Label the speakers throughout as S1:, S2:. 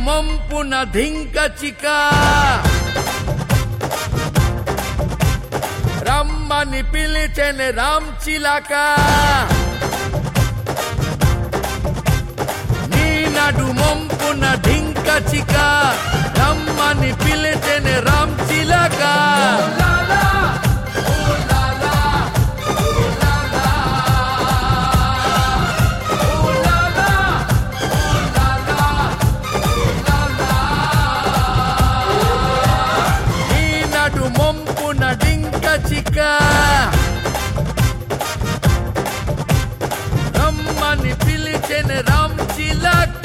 S1: మంపున ధింక చిక రమ్మని పిలిచెని రామ్ చిలక నీ నడు మంపున ధింక చిక రమ్మని పిలిచెని రామ్ చిలక నీ నడు మంపున డింక చిక రమ్మని పిలిచెని రామ్ చిలక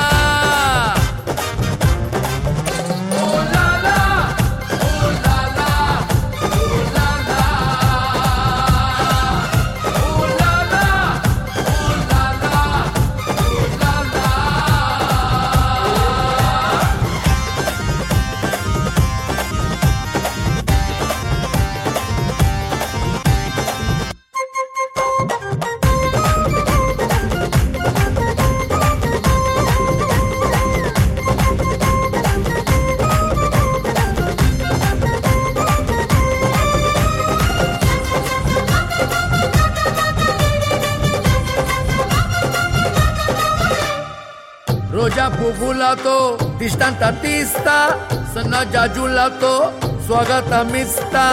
S1: రోజా పువ్వులతో దిష్టంత తీస్తా సన్న జాజులతో స్వాగతమిస్తా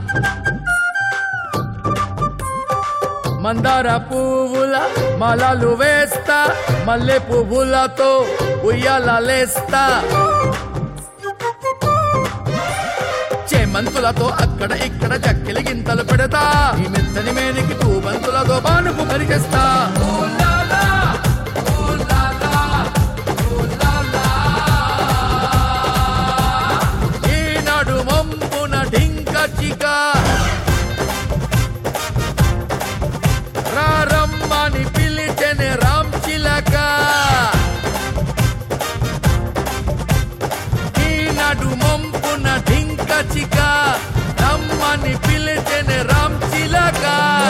S1: మందార పువ్వుల మాలలు వేస్తా మల్లె పువ్వులతో ఉయ్యాలేస్తా చేమంతులతో అక్కడ ఇక్కడ చక్కెలి గింతలు పెడతా ఈ మెత్తని మేనికి పూబంతులతో బానుపు పరిగెస్తా ఈనాడు మంపున ఢింక చిక రారమ్మని పిలిచెని రామ్ చిలక ఈనాడు మంపున ఢింక చిక రమ్మని పిలిచెని రామ్ చిలక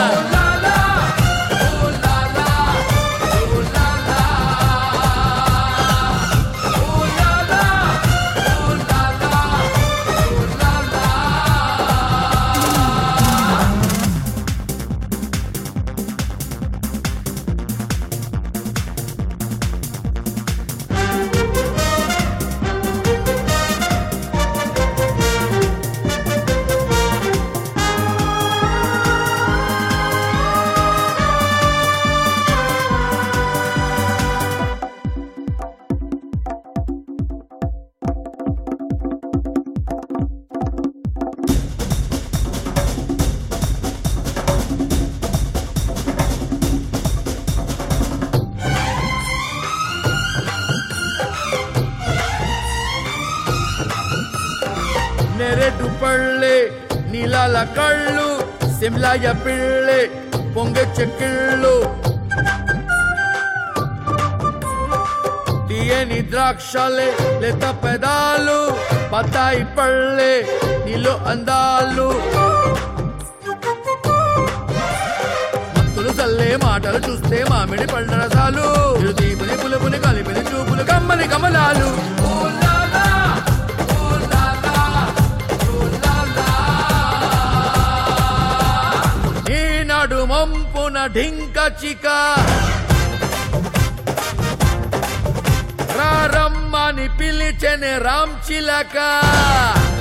S1: నెరెడు పళ్ళే నీలాల కళ్ళు సిమ్లాయ పిళ్ళే పొంగె చెక్కిళ్ళు తీయని ద్రాక్షలే లేత పెదాలు బత్తాయి పళ్ళే నీలో అందాలు మత్తులు చల్లే మాటలు చూస్తే మామిడి పళ్ళ రసాలు తీపుని పులుపుని కలిపిని చూపులు కమ్మని కమలాలు ఈనాడు మంపున ఢింక చిక రారమ్మని పిలిచెని రామ్ చిలక